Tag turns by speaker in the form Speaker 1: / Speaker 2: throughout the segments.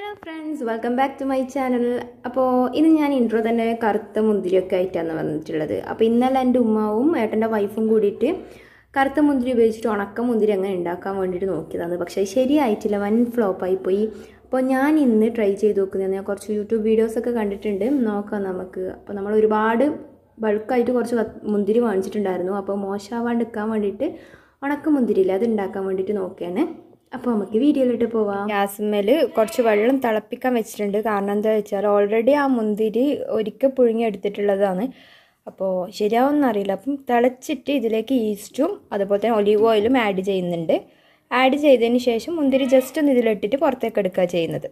Speaker 1: hello friends welcome back to my channel അപ്പോൾ ഇന്ന് ഞാൻ ഇൻട്രോ തന്നെ കറുത്ത മുന്തിരിയൊക്കെ ആയിട്ടാണ് വന്നിട്ടുള്ളത് അപ്പോൾ ഇന്നലെ എൻ്റെ ഉമ്മാവും ഏട്ടൻ്റെ വൈഫും കൂടിയിട്ട് കറുത്ത മുന്തിരി ഉപയോഗിച്ചിട്ട് ഉണക്ക മുന്തിരി അങ്ങനെ ഉണ്ടാക്കാൻ വേണ്ടിയിട്ട് നോക്കിയതാണ് പക്ഷേ ശരിയായിട്ടില്ല വൻ ഫ്ലോപ്പായി പോയി അപ്പോൾ ഞാൻ ഇന്ന് ട്രൈ ചെയ്ത് നോക്കുന്നത് ഞാൻ കുറച്ച് യൂട്യൂബ് വീഡിയോസൊക്കെ കണ്ടിട്ടുണ്ട് നോക്കാം നമുക്ക് അപ്പോൾ നമ്മൾ ഒരുപാട് ബൾക്കായിട്ട് കുറച്ച് കത്ത് മുന്തിരി വാങ്ങിച്ചിട്ടുണ്ടായിരുന്നു അപ്പോൾ മോശമാവാണ്ട് നിൽക്കാൻ വേണ്ടിയിട്ട് ഉണക്ക മുന്തിരിയില്ല അത് ഉണ്ടാക്കാൻ വേണ്ടിയിട്ട് നോക്കുകയാണ് അപ്പോൾ നമുക്ക് വീഡിയോയിലിട്ട് പോവാം ഗ്യാസ്മേൽ കുറച്ച് വെള്ളം തിളപ്പിക്കാൻ വെച്ചിട്ടുണ്ട് കാരണം എന്താ വെച്ചാൽ ഓൾറെഡി ആ മുന്തിരി ഒരിക്കൽ പുഴുങ്ങി എടുത്തിട്ടുള്ളതാണ് അപ്പോൾ ശരിയാവുമെന്ന് അറിയില്ല അപ്പം തിളച്ചിട്ട് ഇതിലേക്ക് ഈസ്റ്റും അതുപോലെ തന്നെ ഒലീവ് ഓയിലും ആഡ് ചെയ്യുന്നുണ്ട് ആഡ് ചെയ്തതിന് ശേഷം മുന്തിരി ജസ്റ്റ് ഒന്ന് ഇതിലിട്ടിട്ട് പുറത്തേക്ക് എടുക്കുക ചെയ്യുന്നത്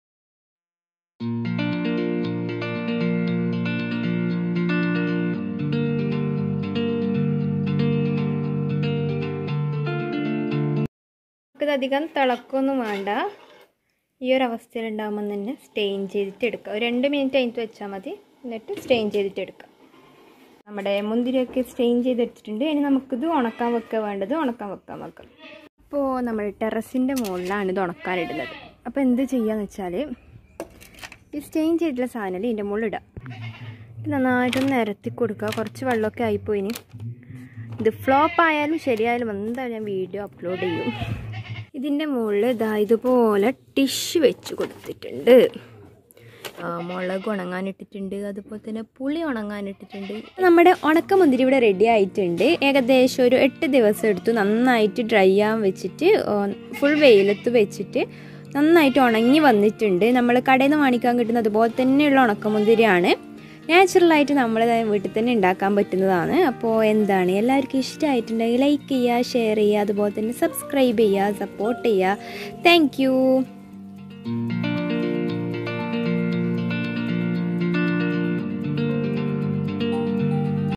Speaker 1: നമുക്കിതധികം തിളക്കൊന്നും വേണ്ട ഈ ഒരു അവസ്ഥയിൽ ഉണ്ടാകുമ്പോൾ തന്നെ സ്റ്റെയിൻ ചെയ്തിട്ട് എടുക്കുക ഒരു രണ്ട് മിനിറ്റ് കഴിഞ്ഞിട്ട് വെച്ചാൽ മതി എന്നിട്ട് സ്റ്റെയിൻ ചെയ്തിട്ട് എടുക്കുക നമ്മുടെ മുന്തിരിയൊക്കെ സ്റ്റെയിൻ ചെയ്തെടുത്തിട്ടുണ്ട് ഇനി നമുക്കിത് ഉണക്കാൻ വെക്കുക വേണ്ടത് ഉണക്കാൻ വെക്കാൻ വെക്കാം അപ്പോൾ നമ്മൾ ടെറസിൻ്റെ മുകളിലാണ് ഇത് ഉണക്കാനിടുന്നത് അപ്പോൾ എന്ത് ചെയ്യുകയെന്ന് വെച്ചാൽ ഈ സ്റ്റെയിൻ ചെയ്തിട്ടുള്ള സാധനം ഇതിൻ്റെ മുകളിൽ ഇടാം ഇത് നന്നായിട്ടൊന്ന് നിരത്തി കൊടുക്കുക കുറച്ച് വെള്ളമൊക്കെ ആയിപ്പോയിനി ഇത് ഫ്ലോപ്പ് ആയാലും ശരിയായാലും എന്തായാലും ഞാൻ വീഡിയോ അപ്ലോഡ് ചെയ്യും ഇതിൻ്റെ മുകളിൽ ഇതാ ഇതുപോലെ ടിഷ്യൂ വെച്ച് കൊടുത്തിട്ടുണ്ട് മുളക് ഉണങ്ങാനിട്ടിട്ടുണ്ട് അതുപോലെ തന്നെ പുളി ഉണങ്ങാനിട്ടിട്ടുണ്ട് നമ്മുടെ ഉണക്കമുന്തിരി ഇവിടെ റെഡി ആയിട്ടുണ്ട് ഏകദേശം ഒരു എട്ട് ദിവസം എടുത്തു നന്നായിട്ട് ഡ്രൈ ആവാൻ വെച്ചിട്ട് ഫുൾ വെയിലത്ത് വെച്ചിട്ട് നന്നായിട്ട് ഉണങ്ങി വന്നിട്ടുണ്ട് നമ്മൾ കടയിൽ നിന്ന് വാങ്ങിക്കാൻ കിട്ടുന്ന അതുപോലെ തന്നെയുള്ള ഉണക്കമുന്തിരിയാണ് നാച്ചുറലായിട്ട് നമ്മൾ വീട്ടിൽ തന്നെ ഉണ്ടാക്കാൻ പറ്റുന്നതാണ് അപ്പോൾ എന്താണ് എല്ലാവർക്കും ഇഷ്ടമായിട്ടുണ്ടെങ്കിൽ ലൈക്ക് ചെയ്യുക ഷെയർ ചെയ്യുക അതുപോലെ തന്നെ സബ്സ്ക്രൈബ് ചെയ്യുക സപ്പോർട്ട് ചെയ്യുക താങ്ക്